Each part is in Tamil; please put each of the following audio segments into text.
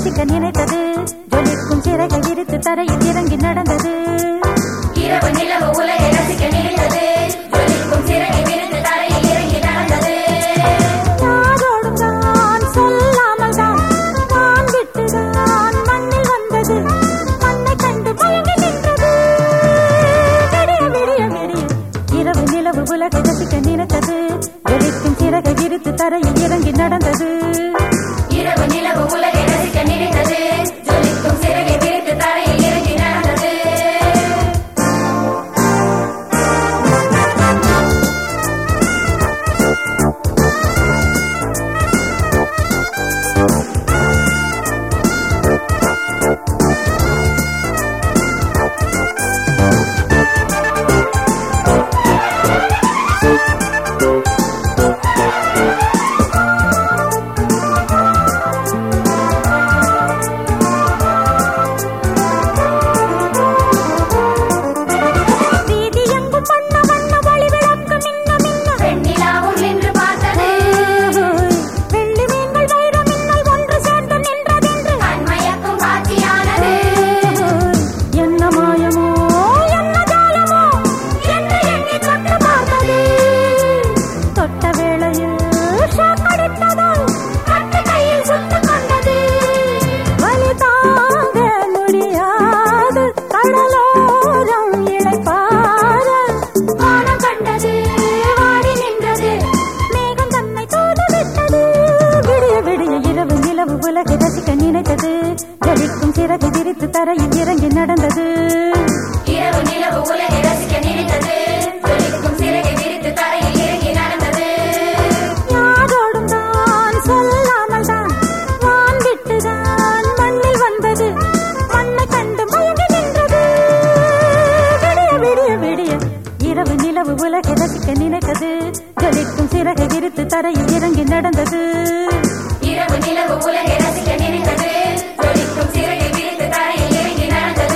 ரசிக்க நினைத்தது ஜொலிக்கும் சிறகை விரித்து தரையில் இறங்கி நடந்தது இரவு நிலவு உலகை ரசிக்க நினைத்தது ஜொலிக்கும் சிறகை விரித்து தரையில் இறங்கி நடந்தது யாரோடும் தான் சொல்லாமல் தான் வான் விட்டு தான் மண்ணில் வந்தது மண்ணை கண்டு மயங்கி நின்றது விடிய விடிய விடிய இரவு நிலவு உலகை ரசிக்க நினைத்தது ஜொலிக்கும் சிறகை விரித்து தரையில் இறங்கி நடந்தது இரவு நிலவு உலகை ரசிக்க நினைத்தது ஜொலிக்கும் சிறகை விரித்து தரையில் இறங்கி நடந்தது வீதி எங்கும் வண்ண வண்ண ஒளி விளக்கு மின்ன மின்ன வெண்ணிலாவும் நின்று பார்த்தது வெள்ளி மீன்கள் வைர மின்னல் ஒன்று சேர்ந்து நின்றதென்று கண்மயக்கும் காட்சியானது என்ன மாயமோ என்ன ஜாலமோ என்று எண்ணி தொட்டு பார்த்தது தொட்ட வேளையில் ஷாக் அடித்ததோ கட்டு கையில் சுட்டுக் கொண்டது வலி தாங்க முடியாது கடலோரம் இளைப்பார வானம் கண்டது வாடி நின்றது மேகம் தன்னை தூதுவிட்டது விடிய விடிய இரவு நிலவு உலகை ரசிக்க நினைத்தது ஜலிக்கும் சிறகு விரித்து தரையில் இறங்கி நடந்தது இரவு நிலவு உலகை ரசிக்க நினைத்தது ஜொலிக்கும் சிறகை விரித்து தரையில் இறங்கி நடந்தது யாரோடும் தான் சொல்லாமல் தான் வான் விட்டு தான் மண்ணில் வந்தது மண்ணை கண்டு மயங்கி நின்றது விடிய விடிய விடிய இரவு நிலவு உலகை ரசிக்க நினைத்தது ஜலிக்கும் சிறகை விரித்து தரையில் இறங்கி நடந்தது இரவு நிலவு உலகை ரசிக்க நினைத்தது ஜொலிக்கும் சிறகை விரித்து தரையில் இறங்கி நடந்தது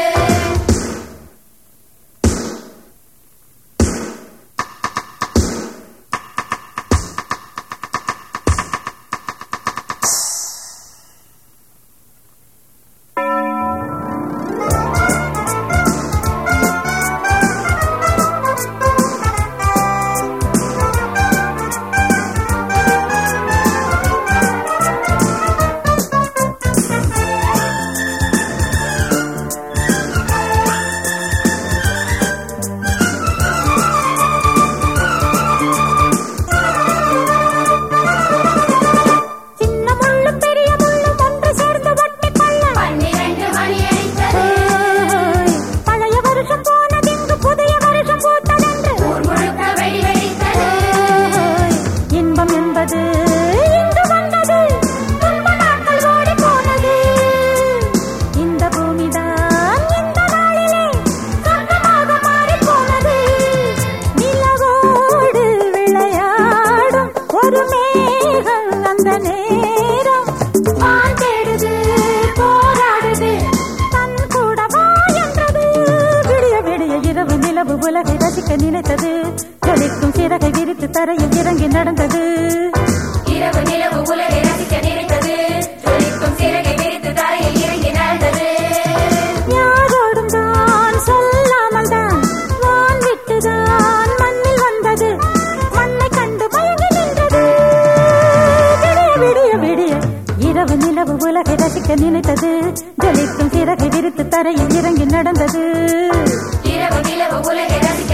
சின்ன முள்ளும் பெரிய முள்ளும் ஒன்று சேர்ந்து ஒட்டி கொள்ள பன்னிரண்டு மணி அடித்தது பழைய வருஷம் போனதெங்கு புதிய வருஷம் பூத்ததென்று ஊர் முழுக்க வெடி வெடித்தது இன்பம் என்பது இங்கு வந்தது துன்ப நாட்கள் ஓடி போனது இந்த பூமிதான் இந்த நாளிலே சொர்க்கமாக மாறி போனது நிலவோடு விளையாடும் ஒரு மேகம் அந்த நேரம் வான் தேடுது போராடுது தன் கூட வா என்றது விடிய விடிய இரவு நிலவு உலகை ரசிக்க நினைத்தது ஜொலிக்கும் சிறகை விரித்து தரையில் இறங்கி நடந்தது இரவு நிலவு உலகை ரசிக்க நினைத்தது ஜொலிக்கும் சிறகை விரித்து தரையில் இறங்கி நடந்தது யாரோடும் தான் சொல்லாமல் தான் வான் விட்டு தான் மண்ணில் வந்தது மண்ணை கண்டு மயங்கி நின்றது விடிய விடிய விடிய இரவு நிலவு உலகை ரசிக்க நினைத்தது ஜொலிக்கும் சிறகை விரித்து தரையில் இறங்கி நடந்தது இரவு நிலவு உலகை ரசிக்க